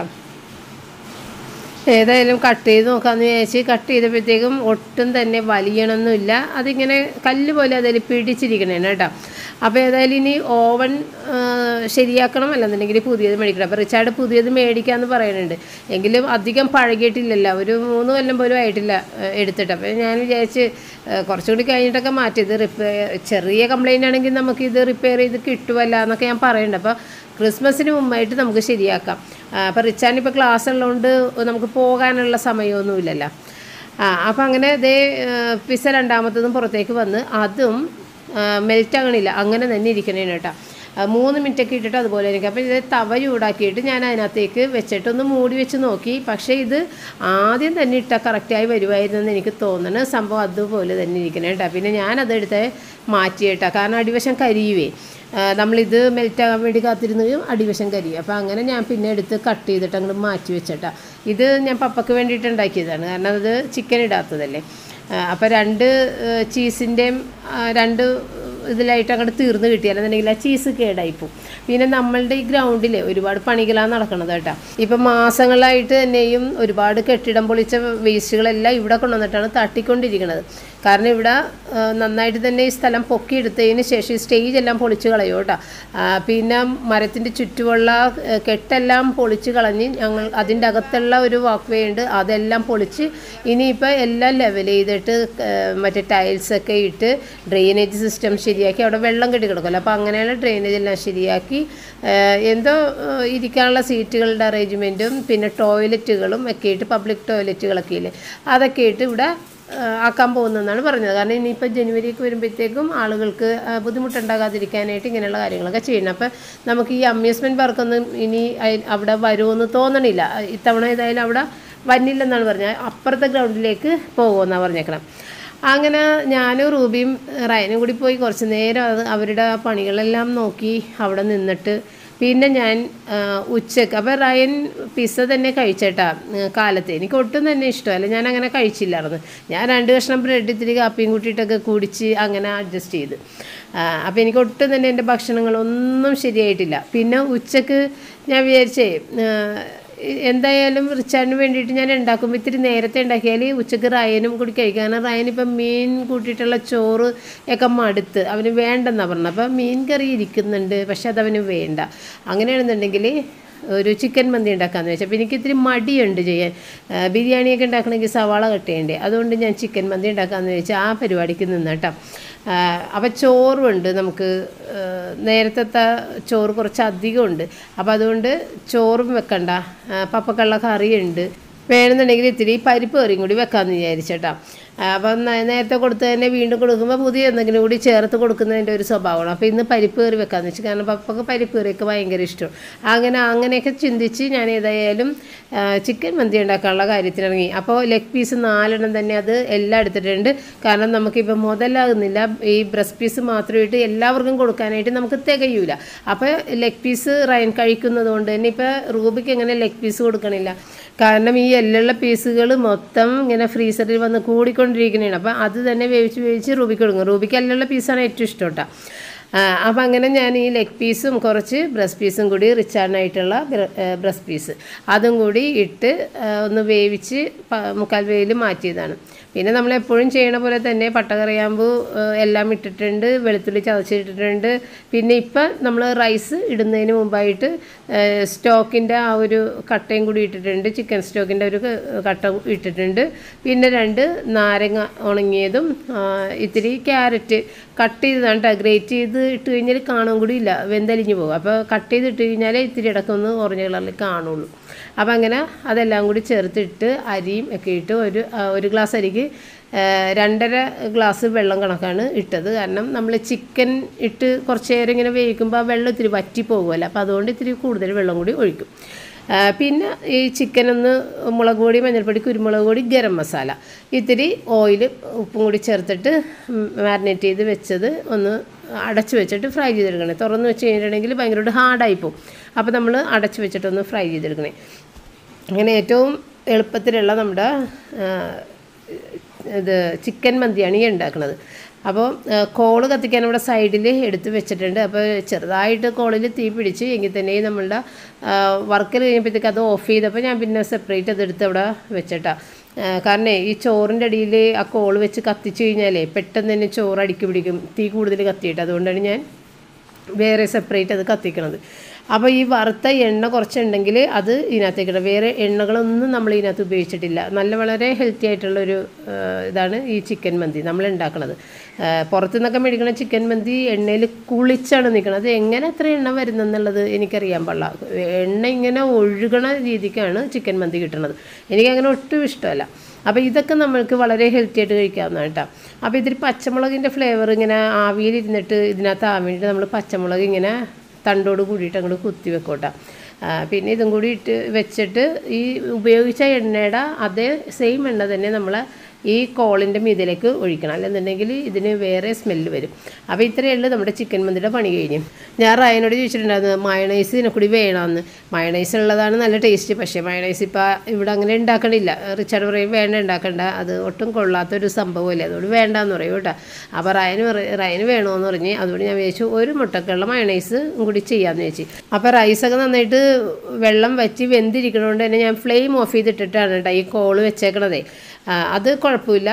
ഏതായാലും കട്ട് ചെയ്ത് നോക്കാമെന്ന് വിചാരിച്ച് കട്ട് ചെയ്തപ്പോഴത്തേക്കും ഒട്ടും തന്നെ വലിയണമൊന്നുമില്ല അതിങ്ങനെ കല്ല് പോലെ അതിൽ പിടിച്ചിരിക്കണേ കേട്ടോ അപ്പോൾ ഏതായാലും ഇനി ഓവൻ ആ, ശരിയാക്കണം അല്ലെന്നുണ്ടെങ്കിൽ പുതിയത് മേടിക്കണം അപ്പോൾ റിച്ചാർഡ് പുതിയത് മേടിക്കാമെന്ന് പറയുന്നുണ്ട് എങ്കിലും അധികം പഴകിയിട്ടില്ലല്ലോ ഒരു മൂന്ന് കൊല്ലം പോലും ആയിട്ടില്ല ആ, എടുത്തിട്ട് അപ്പോൾ ഞാൻ വിചാരിച്ച് ആ, കുറച്ചും കൂടി കഴിഞ്ഞിട്ടൊക്കെ മാറ്റിയത് റിപ്പയർ ചെറിയ കംപ്ലൈൻ്റ് ആണെങ്കിൽ നമുക്കിത് റിപ്പയർ ചെയ്ത് കിട്ടുമല്ല എന്നൊക്കെ ഞാൻ പറയുന്നുണ്ട് അപ്പോൾ ക്രിസ്മസിന് മുമ്പായിട്ട് നമുക്ക് ശരിയാക്കാം അപ്പോൾ റിച്ചാൻ ഇപ്പോൾ ക്ലാസ് ഉള്ളതുകൊണ്ട് നമുക്ക് പോകാനുള്ള സമയമൊന്നുമില്ലല്ലോ ആ അപ്പം അങ്ങനെ ഇതേ പിസ രണ്ടാമത്തതും പുറത്തേക്ക് വന്ന് അതും മെൽറ്റ് ആകണില്ല അങ്ങനെ തന്നെ ഇരിക്കണേന് കേട്ടോ ആ, മൂന്ന് മിനിറ്റ് ഒക്കെ ഇട്ടിട്ട് അതുപോലെ ഇരിക്കും അപ്പോൾ ഇത് തവ ചൂടാക്കിയിട്ട് ഞാൻ അതിനകത്തേക്ക് വെച്ചിട്ടൊന്ന് മൂടി വെച്ച് നോക്കി പക്ഷേ ഇത് ആദ്യം തന്നെ ഇട്ടാൽ കറക്റ്റായി വരുമായിരുന്നെന്ന് എനിക്ക് തോന്നണ് സംഭവം അതുപോലെ തന്നെ ഇരിക്കണേ കേട്ടോ പിന്നെ ഞാനതെടുത്ത് മാറ്റി കേട്ടോ കാരണം അടിവശം കരിയുവേ ആ, നമ്മളിത് മെൽറ്റാകാൻ വേണ്ടി കാത്തിരുന്നതും അടിവശം കരിയും അപ്പോൾ അങ്ങനെ ഞാൻ പിന്നെ എടുത്ത് കട്ട് ചെയ്തിട്ട് അങ്ങോട്ട് മാറ്റി വെച്ചിട്ടാ ഇത് ഞാൻ പപ്പയ്ക്ക് വേണ്ടിയിട്ട് ഉണ്ടാക്കിയതാണ് കാരണം അത് ചിക്കൻ ഇടാത്തതല്ലേ അപ്പോൾ രണ്ട് ചീസിൻ്റെയും രണ്ട് ഇതിലായിട്ട് അങ്ങോട്ട് തീർന്ന് കിട്ടിയാൽ എന്നുണ്ടെങ്കിൽ ആ ചീസ് കേടായിപ്പോവും പിന്നെ നമ്മളുടെ ഈ ഗ്രൗണ്ടിൽ ഒരുപാട് പണികളാണ് നടക്കുന്നത് കേട്ടോ ഇപ്പം മാസങ്ങളായിട്ട് തന്നെയും ഒരുപാട് കെട്ടിടം പൊളിച്ച വേസ്റ്റുകളെല്ലാം ഇവിടെ കൊണ്ടുവന്നിട്ടാണ് തട്ടിക്കൊണ്ടിരിക്കുന്നത് കാരണം ഇവിടെ ആ, നന്നായിട്ട് തന്നെ ഈ സ്ഥലം പൊക്കിയെടുത്തതിന് ശേഷം ഈ സ്റ്റേജ് എല്ലാം പൊളിച്ച് കളയും കേട്ടോ ആ, പിന്നെ മരത്തിൻ്റെ ചുറ്റുമുള്ള ആ, കെട്ടെല്ലാം പൊളിച്ച് കളഞ്ഞ് ഞങ്ങൾ അതിൻ്റെ അകത്തുള്ള ഒരു വാക്ക് വേ ഉണ്ട് അതെല്ലാം പൊളിച്ച് ഇനിയിപ്പോൾ എല്ലാം ലെവൽ ചെയ്തിട്ട് ആ, മറ്റേ ടൈൽസൊക്കെ ഇട്ട് ഡ്രെയിനേജ് സിസ്റ്റം ശരിയാക്കി അവിടെ വെള്ളം കെട്ടി കിടക്കുമല്ലോ അപ്പോൾ അങ്ങനെയുള്ള ഡ്രെയിനേജ് എല്ലാം ശരിയാക്കി ആ, എന്തോ ആ, ഇരിക്കാനുള്ള സീറ്റുകളുടെ അറേഞ്ച്മെൻറ്റും പിന്നെ ടോയ്ലറ്റുകളും ഒക്കെ ഇട്ട് പബ്ലിക് ടോയ്ലറ്റുകളൊക്കെ ഇല്ലേ അതൊക്കെ ഇട്ട് ഇവിടെ ആ, ആക്കാൻ പോകുന്നതെന്നാണ് പറഞ്ഞത് കാരണം ഇനിയിപ്പോൾ ജനുവരിയൊക്കെ വരുമ്പോഴത്തേക്കും ആളുകൾക്ക് ആ, ബുദ്ധിമുട്ടുണ്ടാകാതിരിക്കാനായിട്ട് ഇങ്ങനെയുള്ള കാര്യങ്ങളൊക്കെ ചെയ്യണം അപ്പം നമുക്ക് ഈ അമ്യൂസ്മെൻറ്റ് പാർക്കൊന്നും ഇനി അയി- അവിടെ വരുമെന്ന് തോന്നണില്ല ഇത്തവണ ഏതായാലും അവിടെ വന്നില്ലെന്നാണ് പറഞ്ഞത് അപ്പുറത്തെ ഗ്രൗണ്ടിലേക്ക് പോകുമെന്നാണ് പറഞ്ഞേക്കണം അങ്ങനെ ഞാനും റൂബിയും റയനും കൂടി പോയി കുറച്ച് നേരം അത് അവരുടെ പണികളെല്ലാം നോക്കി അവിടെ നിന്നിട്ട് പിന്നെ ഞാൻ ആ, ഉച്ചക്ക് അപ്പോൾ റയൻ പിസ്സ തന്നെ കഴിച്ചേട്ടാ ആ, കാലത്ത് എനിക്ക് ഒട്ടും തന്നെ ഇഷ്ടമല്ല ഞാൻ അങ്ങനെ കഴിച്ചില്ലായിരുന്നു ഞാൻ രണ്ട് കഷ്ണം ബ്രെഡ് ഇത്തിരി കാപ്പിയും കൂട്ടിയിട്ടൊക്കെ കുടിച്ച് അങ്ങനെ അഡ്ജസ്റ്റ് ചെയ്ത് അപ്പോൾ എനിക്ക് ഒട്ടും തന്നെ എൻ്റെ ഭക്ഷണങ്ങളൊന്നും ശരിയായിട്ടില്ല പിന്നെ ഉച്ചക്ക് ഞാൻ വിചാരിച്ചേ ആ, എന്തായാലും റിച്ചാർഡിന് വേണ്ടിയിട്ട് ഞാൻ ഉണ്ടാക്കുമ്പോൾ ഇത്തിരി നേരത്തെ ഉണ്ടാക്കിയാൽ ഉച്ചക്ക് റയനും കൂടി കഴിക്കും കാരണം റയൻ ഇപ്പം മീൻ കൂട്ടിയിട്ടുള്ള ചോറ് ഒക്കെ മടുത്ത് അവന് വേണ്ടെന്നാണ് പറഞ്ഞത് അപ്പം മീൻ കറി ഇരിക്കുന്നുണ്ട് പക്ഷെ അതവന് വേണ്ട അങ്ങനെയാണെന്നുണ്ടെങ്കിൽ ഒരു ചിക്കൻ മന്തി ഉണ്ടാക്കാമെന്ന് വെച്ചാൽ അപ്പോൾ എനിക്ക് ഇത്തിരി മടിയുണ്ട് ചെയ്യാൻ ആ, ബിരിയാണിയൊക്കെ ഉണ്ടാക്കണമെങ്കിൽ സവാള കട്ട് ചെയ്യണ്ടേ അതുകൊണ്ട് ഞാൻ ചിക്കൻ മന്തി ഉണ്ടാക്കാമെന്ന് വെച്ചാൽ ആ പരിപാടിക്ക് നിന്നേട്ടോ അപ്പോൾ ചോറുണ്ട് നമുക്ക് ആ, നേരത്തെ ചോറ് കുറച്ച് അധികം ഉണ്ട് അപ്പോൾ അതുകൊണ്ട് ചോറും വെക്കണ്ട ആ, പപ്പക്കള്ള കറിയുണ്ട് വേണമെന്നുണ്ടെങ്കിൽ ഇത്തിരി പരിപ്പ് കറിയും കൂടി വെക്കാമെന്ന് വിചാരിച്ചേട്ടാ അപ്പം നേ- നേരത്തെ കൊടുത്ത് തന്നെ വീണ്ടും കൊടുക്കുമ്പോൾ പുതിയ എന്തെങ്കിലും കൂടി ചേർത്ത് കൊടുക്കുന്നതിൻ്റെ ഒരു സ്വഭാവമാണ് അപ്പോൾ ഇന്ന് പരിപ്പ് കറി വെക്കാമെന്ന് വെച്ചു കാരണം പപ്പക്ക് പരിപ്പ് കറിയൊക്കെ ഭയങ്കര ഇഷ്ടം അങ്ങനെ അങ്ങനെയൊക്കെ ചിന്തിച്ച് ഞാൻ ഏതായാലും ആ, ചിക്കൻ മന്തി ഉണ്ടാക്കാനുള്ള കാര്യത്തിനിറങ്ങി അപ്പോൾ ലെഗ് പീസ് നാലെണ്ണം തന്നെ അത് എല്ലാം എടുത്തിട്ടുണ്ട് കാരണം നമുക്കിപ്പോൾ മുതലാകുന്നില്ല ഈ ബ്രസ്റ്റ് പീസ് മാത്രമായിട്ട് എല്ലാവർക്കും കൊടുക്കാനായിട്ട് നമുക്ക് തികയൂല അപ്പോൾ ലെഗ് പീസ് റയൻ കഴിക്കുന്നത് കൊണ്ട് തന്നെ ഇപ്പോൾ റൂബിക്ക് എങ്ങനെ ലെഗ് പീസ് കൊടുക്കണില്ല കാരണം ഈ എല്ലുള്ള പീസുകൾ മൊത്തം ഇങ്ങനെ ഫ്രീസറിൽ വന്ന് കൂടിക്കൊണ്ടിരിക്കുന്നതാണ് അപ്പോൾ അത് തന്നെ വേവിച്ച് വേവിച്ച് റൂബിക്ക് കൊടുക്കും റൂബിക്ക് എല്ലുള്ള പീസാണ് ഏറ്റവും ഇഷ്ടം കേട്ടോ അപ്പം അങ്ങനെ ഞാൻ ഈ ലെഗ് പീസും കുറച്ച് ബ്രസ്റ്റ് പീസും കൂടി റിച്ചാർഡിനായിട്ടുള്ള ബ്രസ്റ്റ് പീസ് അതും കൂടി ഇട്ട് ആ, ഒന്ന് വേവിച്ച് പ- മുക്കാൽ വേവിൽ മാറ്റിയതാണ് പിന്നെ നമ്മൾ എപ്പോഴും ചെയ്യണ പോലെ തന്നെ പട്ടകറിയാമ്പൂ എല്ലാം ഇട്ടിട്ടുണ്ട് വെളുത്തുള്ളി ചതച്ചിട്ടിട്ടുണ്ട് പിന്നെ ഇപ്പം നമ്മൾ റൈസ് ഇടുന്നതിന് മുമ്പായിട്ട് സ്റ്റോക്കിൻ്റെ ആ ഒരു കട്ടയും കൂടി ഇട്ടിട്ടുണ്ട് ചിക്കൻ സ്റ്റോക്കിൻ്റെ ഒരു ക- കട്ട ഇട്ടിട്ടുണ്ട് പിന്നെ രണ്ട് നാരങ്ങ ഉണങ്ങിയതും ആ, ഇത്തിരി ക്യാരറ്റ് കട്ട് ചെയ്തതാണ് കേട്ടോ ഗ്രേറ്റ് ചെയ്ത് ഇട്ട് കഴിഞ്ഞാൽ കാണും കൂടി ഇല്ല വെന്തലിഞ്ഞ് പോകും അപ്പോൾ കട്ട് ചെയ്ത് ഇട്ട് കഴിഞ്ഞാൽ ഇത്തിരി ഇടക്കൊന്ന് ഓറഞ്ച് കളറിൽ കാണുള്ളൂ അപ്പം അങ്ങനെ അതെല്ലാം കൂടി ചേർത്തിട്ട് അരിയും ഒക്കെ ഇട്ട് ഒരു ആ, ഒരു ഗ്ലാസ് അരിക്ക് ആ, രണ്ടര ഗ്ലാസ് വെള്ളം കണക്കാണ് ഇട്ടത് കാരണം നമ്മൾ ചിക്കൻ ഇട്ട് കുറച്ച് നേരം ഇങ്ങനെ വേവിക്കുമ്പോൾ ആ വെള്ളം ഇത്തിരി വറ്റി പോകുമല്ലോ അപ്പോൾ അതുകൊണ്ട് ഇത്തിരി കൂടുതൽ വെള്ളം കൂടി ഒഴിക്കും ആ, പിന്നെ ഈ ചിക്കൻ ഒന്ന് മുളക് പൊടി മഞ്ഞൾപ്പൊടി കുരുമുളക് പൊടി ഗരം മസാല ഇത്തിരി ഓയിൽ ഉപ്പും കൂടി ചേർത്തിട്ട് മാരിനേറ്റ് ചെയ്ത് വെച്ചത് ഒന്ന് അടച്ച് വെച്ചിട്ട് ഫ്രൈ ചെയ്തെടുക്കണേ തുറന്ന് വെച്ച് കഴിഞ്ഞിട്ടുണ്ടെങ്കിൽ ഭയങ്കരമായിട്ട് ഹാർഡായി പോകും അപ്പോൾ നമ്മൾ അടച്ച് വെച്ചിട്ടൊന്ന് ഫ്രൈ ചെയ്തെടുക്കണേ അങ്ങനെ ഏറ്റവും എളുപ്പത്തിലുള്ള നമ്മുടെ ആ, ഇത് ചിക്കൻ മന്തിയാണ് ഈ ഉണ്ടാക്കുന്നത് അപ്പോൾ കോള് കത്തിക്കാൻ ഇവിടെ സൈഡിൽ എടുത്ത് വെച്ചിട്ടുണ്ട് അപ്പോൾ ചെറുതായിട്ട് കോളിൽ തീ പിടിച്ച് എങ്കിൽ തന്നെയും നമ്മളുടെ വർക്കിൽ കഴിഞ്ഞപ്പോഴത്തേക്ക് അത് ഓഫ് ചെയ്തപ്പോൾ ഞാൻ പിന്നെ സെപ്പറേറ്റ് അത് എടുത്ത് അവിടെ വെച്ചിട്ടാ കാരണം ഈ ചോറിൻ്റെ അടിയിൽ ആ കോള് വെച്ച് കത്തിച്ച് കഴിഞ്ഞാലേ പെട്ടെന്ന് തന്നെ ചോറ് അടിക്ക് പിടിക്കും തീ കൂടുതൽ കത്തിയിട്ട് അതുകൊണ്ടാണ് ഞാൻ വേറെ സെപ്പറേറ്റ് അത് കത്തിക്കണത് അപ്പോൾ ഈ വറുത്ത എണ്ണ കുറച്ചുണ്ടെങ്കിൽ അത് ഇതിനകത്തേക്ക് ഇടാം വേറെ എണ്ണകളൊന്നും നമ്മൾ ഇതിനകത്ത് ഉപയോഗിച്ചിട്ടില്ല നല്ല വളരെ ഹെൽത്തി ആയിട്ടുള്ളൊരു ആ, ഇതാണ് ഈ ചിക്കൻ മന്തി നമ്മൾ ഉണ്ടാക്കണത് ആ, പുറത്തു നിന്നൊക്കെ മേടിക്കണ ചിക്കൻ മന്തി എണ്ണയിൽ കുളിച്ചാണ് നിൽക്കുന്നത് അത് എങ്ങനെ അത്ര എണ്ണ വരുന്നെന്നുള്ളത് എനിക്കറിയാൻ പാടില്ല എണ്ണ ഇങ്ങനെ ഒഴുകണ രീതിക്കാണ് ചിക്കൻ മന്തി കിട്ടുന്നത് എനിക്കങ്ങനെ ഒട്ടും ഇഷ്ടമല്ല അപ്പോൾ ഇതൊക്കെ നമ്മൾക്ക് വളരെ ഹെൽത്തി ആയിട്ട് കഴിക്കാവുന്നതാണ് കേട്ടോ അപ്പോൾ ഇതിൽ പച്ചമുളകിൻ്റെ ഫ്ലേവർ ഇങ്ങനെ ആവിയിലിരുന്നിട്ട് ഇതിനകത്ത് ആവാൻ വേണ്ടിയിട്ട് നമ്മൾ പച്ചമുളക് ഇങ്ങനെ തണ്ടോട് കൂടിയിട്ട് അങ്ങോട്ട് കുത്തി വെക്കും കേട്ടോ ആ, പിന്നെ ഇതും കൂടി ഇട്ട് വെച്ചിട്ട് ഈ ഉപയോഗിച്ച എണ്ണയുടെ അതേ സെയിം എണ്ണ തന്നെ നമ്മൾ ഈ കോളിൻ്റെ മീതിലേക്ക് ഒഴിക്കണം അല്ലെന്നുണ്ടെങ്കിൽ ഇതിന് വേറെ സ്മെല്ല് വരും അപ്പോൾ ഇത്രയേ ഉള്ളൂ നമ്മുടെ ചിക്കൻ മന്തിയുടെ പണി കഴിഞ്ഞു ഞാൻ റയനോട് ചോദിച്ചിട്ടുണ്ടായിരുന്നു മയണൈസ് ഇതിനെ കൂടി വേണമെന്ന് മയണൈസ് ഉള്ളതാണ് നല്ല ടേസ്റ്റ് പക്ഷേ മയണൈസ് ഇപ്പോൾ ഇവിടെ അങ്ങനെ ഉണ്ടാക്കണില്ല റിച്ചാർഡ് പറയും വേണ്ട ഉണ്ടാക്കണ്ട അത് ഒട്ടും കൊള്ളാത്തൊരു സംഭവമല്ലേ അതുകൊണ്ട് വേണ്ടാന്ന് പറയും കേട്ടോ അപ്പോൾ റയന് പറ- റയന് വേണമെന്ന് പറഞ്ഞ് അതുകൊണ്ട് ഞാൻ വിചാരിച്ചു ഒരു മുട്ടക്കുള്ള മയണൈസ് കൂടി ചെയ്യാമെന്ന് വെച്ച് അപ്പോൾ റൈസൊക്കെ നന്നായിട്ട് വെള്ളം വറ്റി വെന്തിരിക്കണോണ്ട് തന്നെ ഞാൻ ഫ്ലെയിം ഓഫ് ചെയ്തിട്ടിട്ടാണ് കേട്ടോ ഈ കോള് വെച്ചേക്കണതേ ആ, അത് കുഴപ്പമില്ല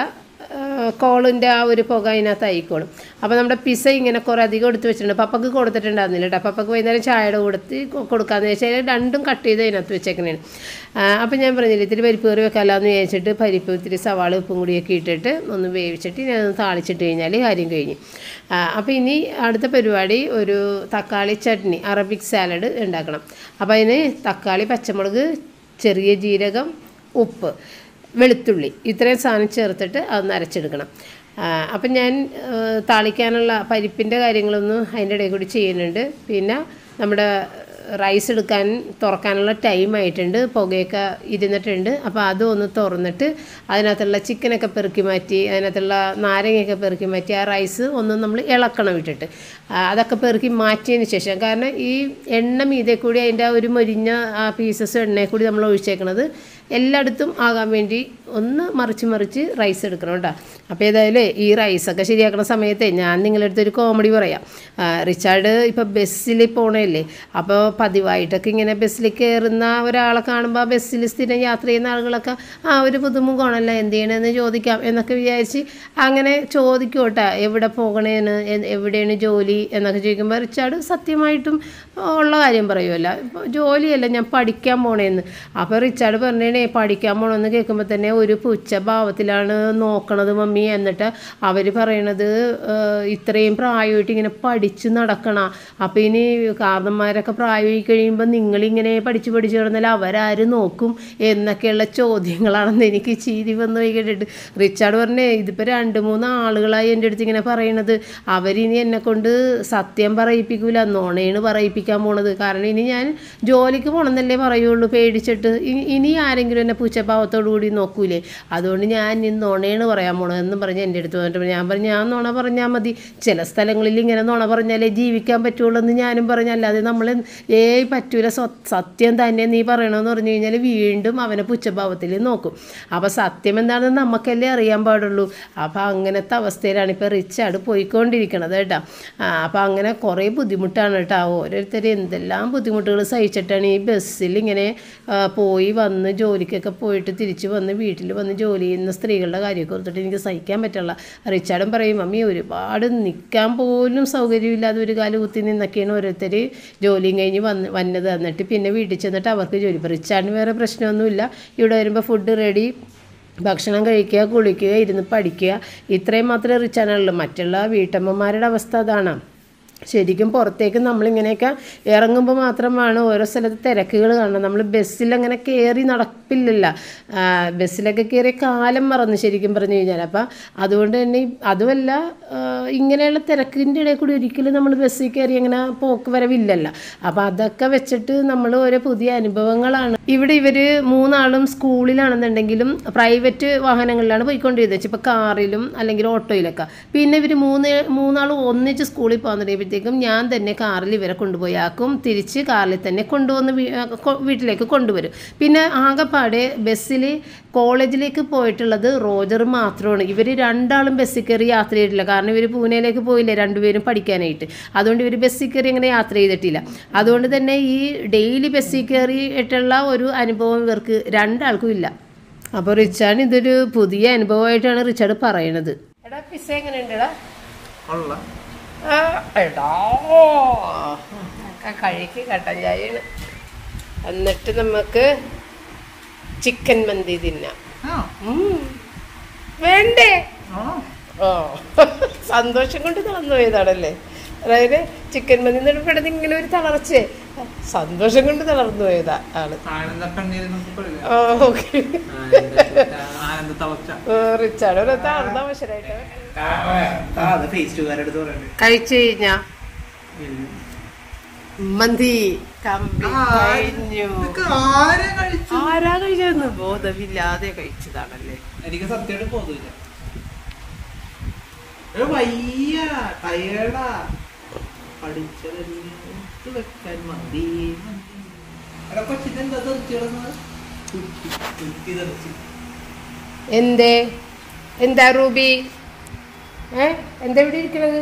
കോളിൻ്റെ ആ ഒരു പുക അതിനകത്ത് ആയിക്കോളും അപ്പോൾ നമ്മുടെ പിസ ഇങ്ങനെ കുറേ അധികം എടുത്ത് വെച്ചിട്ടുണ്ട് പപ്പക്ക് കൊടുത്തിട്ടുണ്ടായിരുന്നില്ല കേട്ടോ പപ്പക്ക് വൈകുന്നേരം ചായയുടെ കൊടുത്ത് കൊ- കൊടുക്കാമെന്ന് വെച്ചാൽ രണ്ടും കട്ട് ചെയ്ത് അതിനകത്ത് വെച്ചേക്കണേണ് അപ്പോൾ ഞാൻ പറഞ്ഞില്ല ഇത്തിരി പരിപ്പ് കറി വെക്കാമെന്ന് വിചാരിച്ചിട്ട് പരിപ്പ് ഇത്തിരി സവാള ഉപ്പും കൂടിയൊക്കെ ഇട്ടിട്ട് ഒന്ന് വേവിച്ചിട്ട് ഞാൻ ഒന്ന് താളിച്ചിട്ട് കഴിഞ്ഞാൽ കാര്യം കഴിഞ്ഞു അപ്പോൾ ഇനി അടുത്ത പരിപാടി ഒരു തക്കാളി ചട്നി അറബിക് സാലഡ് ഉണ്ടാക്കണം അപ്പോൾ അതിന് തക്കാളി പച്ചമുളക് ചെറിയ ജീരകം ഉപ്പ് വെളുത്തുള്ളി ഇത്രയും സാധനം ചേർത്തിട്ട് അതൊന്ന് അരച്ചെടുക്കണം ആ, അപ്പം ഞാൻ ആ, താളിക്കാനുള്ള പരിപ്പിൻ്റെ കാര്യങ്ങളൊന്നും അതിൻ്റെ ഇടയിൽ കൂടി ചെയ്യുന്നുണ്ട് പിന്നെ നമ്മുടെ റൈസ് എടുക്കാൻ തുറക്കാനുള്ള ടൈം ആയിട്ടുണ്ട് പുകയൊക്കെ ഇരുന്നിട്ടുണ്ട് അപ്പോൾ അതും ഒന്ന് തുറന്നിട്ട് അതിനകത്തുള്ള ചിക്കനൊക്കെ പെറുക്കി മാറ്റി അതിനകത്തുള്ള നാരങ്ങയൊക്കെ പെറുക്കി മാറ്റി ആ റൈസ് ഒന്ന് നമ്മൾ ഇളക്കണം ഇട്ടിട്ട് ആ, അതൊക്കെ പെറുക്കി മാറ്റിയതിന് ശേഷം കാരണം ഈ എണ്ണ മീതെ കൂടി അതിൻ്റെ ആ ഒരു മൊരിഞ്ഞ ആ പീസസ് എണ്ണയിൽ കൂടി നമ്മൾ ഒഴിച്ചേക്കണത് എല്ലായിടത്തും ആകാൻ വേണ്ടി ഒന്ന് മറിച്ച് മറിച്ച് റൈസ് എടുക്കണം കേട്ടോ അപ്പോൾ ഏതായാലും ഈ റൈസൊക്കെ ശരിയാക്കുന്ന സമയത്ത് ഞാൻ നിങ്ങളുടെ അടുത്തൊരു കോമഡി പറയാം ആ, റിച്ചാർഡ് ഇപ്പോൾ ബസ്സിൽ പോണല്ലേ അപ്പോൾ പതിവായിട്ടൊക്കെ ഇങ്ങനെ ബസ്സിൽ കയറുന്ന ഒരാളെ കാണുമ്പോൾ ആ ബസ്സിൽ സ്ഥിരം യാത്ര ചെയ്യുന്ന ആളുകളൊക്കെ ആ ഒരു പുതുമുഖമാണല്ലോ എന്ത് ചെയ്യണമെന്ന് ചോദിക്കാം എന്നൊക്കെ വിചാരിച്ച് അങ്ങനെ ചോദിക്കും കേട്ടോ എവിടെ പോകണേന്ന് എ- എവിടെയാണ് ജോലി എന്നൊക്കെ ചോദിക്കുമ്പോൾ റിച്ചാർഡ് സത്യമായിട്ടും ഉള്ള കാര്യം പറയുമല്ലോ ഇപ്പോൾ ജോലിയല്ല ഞാൻ പഠിക്കാൻ പോണേന്ന് അപ്പോൾ റിച്ചാർഡ് പറഞ്ഞേ പഠിക്കാൻ പോകണമെന്ന് കേൾക്കുമ്പോൾ തന്നെ ഒരു പുച്ഛ ഭാവത്തിലാണ് നോക്കണത് മമ്മി എന്നിട്ട് അവർ പറയണത് ഏഹ്, ഇത്രയും പ്രായമായിട്ട് ഇങ്ങനെ പഠിച്ച് നടക്കണ അപ്പോൾ ഇനി കാരണന്മാരൊക്കെ പ്രായമായി കഴിയുമ്പോൾ നിങ്ങളിങ്ങനെ പഠിച്ച് പഠിച്ച് കിടന്നാൽ അവരാര് നോക്കും എന്നൊക്കെയുള്ള ചോദ്യങ്ങളാണെന്ന് എനിക്ക് ചീതി വന്നു പോയി കേട്ടിട്ട് റിച്ചാർഡ് പറഞ്ഞേ ഇതിപ്പോൾ രണ്ട് മൂന്ന് ആളുകളായി എൻ്റെ അടുത്ത് ഇങ്ങനെ പറയണത് അവരിനി എന്നെ കൊണ്ട് സത്യം പറയിപ്പിക്കൂല നോണയാണ് പറയിപ്പിക്കാൻ പോണത് കാരണം ഇനി ഞാൻ ജോലിക്ക് പോകണമെന്നല്ലേ പറയുള്ളൂ പേടിച്ചിട്ട് ഇ- ഇനി ആരെങ്കിലും എന്നെ പൂച്ചഭാവത്തോടു കൂടി നോക്കൂലേ അതുകൊണ്ട് ഞാൻ ഇനി നുണയാണ് പറയാൻ പോണത് എന്നും പറഞ്ഞ് എൻ്റെ അടുത്ത് വന്നിട്ട് ഞാൻ പറഞ്ഞു ഞാൻ നുണ പറഞ്ഞാൽ മതി ചില സ്ഥലങ്ങളിൽ ഇങ്ങനെ നുണ പറഞ്ഞാലേ ജീവിക്കാൻ പറ്റുള്ളൂ എന്ന് ഞാനും പറഞ്ഞു അല്ലാതെ നമ്മൾ ഏയ് പറ്റൂല സ്വ- സത്യം തന്നെ നീ പറയണമെന്ന് പറഞ്ഞു കഴിഞ്ഞാൽ വീണ്ടും അവനെ പുച്ഛഭാവത്തിൽ നോക്കും അപ്പോൾ സത്യം എന്താണെന്ന് നമുക്കല്ലേ അറിയാൻ പാടുള്ളൂ അപ്പോൾ അങ്ങനത്തെ അവസ്ഥയിലാണ് ഇപ്പോൾ റിച്ചാർഡ് പോയിക്കൊണ്ടിരിക്കണത് കേട്ടോ അപ്പോൾ അങ്ങനെ കുറേ ബുദ്ധിമുട്ടാണ് കേട്ടോ ഓരോരുത്തർ എന്തെല്ലാം ബുദ്ധിമുട്ടുകൾ സഹിച്ചിട്ടാണ് ഈ ബസ്സിൽ ഇങ്ങനെ ആ, പോയി വന്ന് ജോലിക്കൊക്കെ പോയിട്ട് തിരിച്ച് വന്ന് വീട്ടിൽ വന്ന് ജോലി ചെയ്യുന്ന സ്ത്രീകളുടെ കാര്യമൊക്കെ ഓർത്തിട്ട് എനിക്ക് സഹിക്കാൻ പറ്റില്ല റിച്ചാർഡും പറയും മമ്മി ഒരുപാട് നിൽക്കാൻ പോലും സൗകര്യമില്ലാതെ ഒരു കാല് കുത്തി നിന്നൊക്കെയാണ് ഓരോരുത്തർ ജോലിയും കഴിഞ്ഞ് വന്ന് വന്നത് എന്നിട്ട് പിന്നെ വീട്ടിൽ ചെന്നിട്ട് അവർക്ക് ജോലി ഇപ്പോൾ റിച്ചാർഡിന് വേറെ പ്രശ്നമൊന്നുമില്ല ഇവിടെ വരുമ്പോൾ ഫുഡ് റെഡി ഭക്ഷണം കഴിക്കുക കുളിക്കുക ഇരുന്ന് പഠിക്കുക ഇത്രയും മാത്രമേ റിച്ചാനുള്ളൂ മറ്റുള്ള വീട്ടമ്മമാരുടെ അവസ്ഥ അതാണ് ശരിക്കും പുറത്തേക്ക് നമ്മളിങ്ങനെയൊക്കെ ഇറങ്ങുമ്പോൾ മാത്രമാണ് ഓരോ സ്ഥലത്ത് തിരക്കുകൾ കാണുന്നത് നമ്മൾ ബസ്സിലങ്ങനെ കയറി നടപ്പില്ലല്ല ആ, ബസ്സിലൊക്കെ കയറി കാലം മറന്നു ശരിക്കും പറഞ്ഞു കഴിഞ്ഞാൽ അപ്പം അതുകൊണ്ട് തന്നെ ഈ- അതുമല്ല ആ, ഇങ്ങനെയുള്ള തിരക്കിൻ്റെ ഇടയിൽ കൂടി ഒരിക്കലും നമ്മൾ ബസ്സിൽ കയറി അങ്ങനെ പോക്ക് വരവില്ലല്ലോ അപ്പോൾ അതൊക്കെ വെച്ചിട്ട് നമ്മൾ ഓരോ പുതിയ അനുഭവങ്ങളാണ് ഇവിടെ ഇവർ മൂന്നാളും സ്കൂളിലാണെന്നുണ്ടെങ്കിലും പ്രൈവറ്റ് വാഹനങ്ങളിലാണ് പോയിക്കൊണ്ടിരുന്നത് ഇപ്പോൾ കാറിലും അല്ലെങ്കിൽ ഓട്ടോയിലൊക്കെ പിന്നെ ഇവർ മൂന്ന് മൂന്നാളും ഒന്നിച്ച് സ്കൂളിൽ പോകാൻ തുടങ്ങിയപ്പോഴത്തേക്കും ഞാൻ തന്നെ കാറിൽ ഇവരെ കൊണ്ടുപോയി ആക്കും തിരിച്ച് കാറിൽ തന്നെ കൊണ്ടുവന്ന് വീ- ആ, കൊ- വീട്ടിലേക്ക് കൊണ്ടുവരും പിന്നെ ആകെപ്പാടെ ബസ്സിൽ കോളേജിലേക്ക് പോയിട്ടുള്ളത് റോജർ മാത്രമാണ് ഇവർ രണ്ടാളും ബസ്സിൽ കയറി യാത്ര ചെയ്തിട്ടില്ല കാരണം ഇവർ പൂനെയിലേക്ക് പോയില്ലേ രണ്ടുപേരും പഠിക്കാനായിട്ട് അതുകൊണ്ട് ഇവർ ബസ്സിൽ കയറി അങ്ങനെ യാത്ര ചെയ്തിട്ടില്ല അതുകൊണ്ട് തന്നെ ഈ ഡെയിലി ബസ്സിൽ കയറിയിട്ടുള്ള ഒരു അനുഭവം ഇവർക്ക് രണ്ടാൾക്കും ഇല്ല അപ്പോൾ റിച്ചാർഡ് ഇതൊരു പുതിയ അനുഭവമായിട്ടാണ് റിച്ചാർഡ് പറയണത് എടാ പിസ്സ എങ്ങനെയുണ്ടെടാ കൊള്ളാം ആ, എടാ ഒക്കെ കഴിക്ക് കട്ടൻ ചായയാണ് എന്നിട്ട് നമുക്ക് ചിക്കൻ മന്തി തിന്നാം ആ ഉം. വേണ്ടേ ആണോ ഓ സന്തോഷം കൊണ്ട് തളർന്നു പോയതാണല്ലേ അതായത് ചിക്കൻ മന്തി പെടുന്ന ഇങ്ങനെ ഒരു തളർച്ചേ സന്തോഷം കൊണ്ട് തളർന്നു പോയതാ ആള് ആനന്ദ കണ്ണീര് നമുക്ക് പറയാം ആ, ഓക്കെ ആനന്ദ തളർച്ച റിച്ചാർഡ് ഒരു തളർന്ന അവശരായിട്ട് അത് ഫേസ്റ്റുകാരെടുത്ത് പറയണ്ടേ കഴിച്ചു കഴിഞ്ഞാ മന്തി കമ്പി ആ, കഴിഞ്ഞു ഇതൊക്കെ ആരാ കഴിച്ചു ആരാ കഴിച്ചതെന്ന് ബോധമില്ലാതെ കഴിച്ചതാണല്ലേ എനിക്ക് സത്യമായിട്ട് ബോധമില്ല എടാ, വയ്യ ടയേർഡാ പഠിച്ചതെല്ലാം എടുത്ത് വെക്കാൻ മതി മതി. എടാ കൊച്ചിനെന്താ തെറിച്ച് കിടന്നത് കുത്തി തെറിച്ച് എന്തേ എന്താ റൂബി ഏ എന്താ ഇവിടെ ഇരിക്കണത്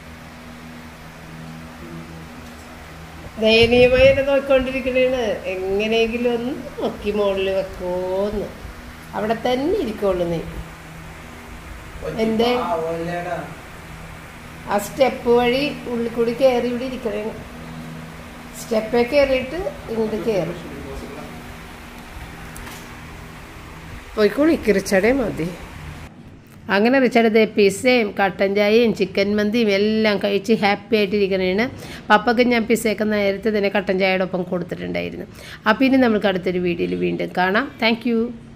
ദയനീയമായി എന്നെ നോക്കിക്കൊണ്ടിരിക്കണേണ് എങ്ങനെയെങ്കിലും ഒന്ന് നോക്കി മുകളിൽ വെക്കോന്ന് അവിടെ തന്നെ ഇരിക്കുള്ളൂ നീ എന്തേ? പാവല്ലേടാ. ആ സ്റ്റെപ്പ് വഴി ഉള്ളിൽ കൂടി കയറി ഇവിടെ ഇരിക്കണേ സ്റ്റെപ്പേ കയറിയിട്ട് ഇങ്ങോട്ട് കയറും പോയിക്കോളി റിച്ചാർഡേ മതി അങ്ങനെ റിച്ചാർഡ് ദേ പിസ്സയും കട്ടൻ ചായയും ചിക്കൻ മന്തിയും എല്ലാം കഴിച്ച് ഹാപ്പി ആയിട്ടിരിക്കണേണ് പപ്പക്ക് ഞാൻ പിസ്സയൊക്കെ നേരത്തെ തന്നെ കട്ടൻ ചായയുടെ ഒപ്പം കൊടുത്തിട്ടുണ്ടായിരുന്നു അപ്പോൾ ഇനി നമുക്ക് അടുത്തൊരു വീഡിയോയിൽ വീണ്ടും കാണാം താങ്ക്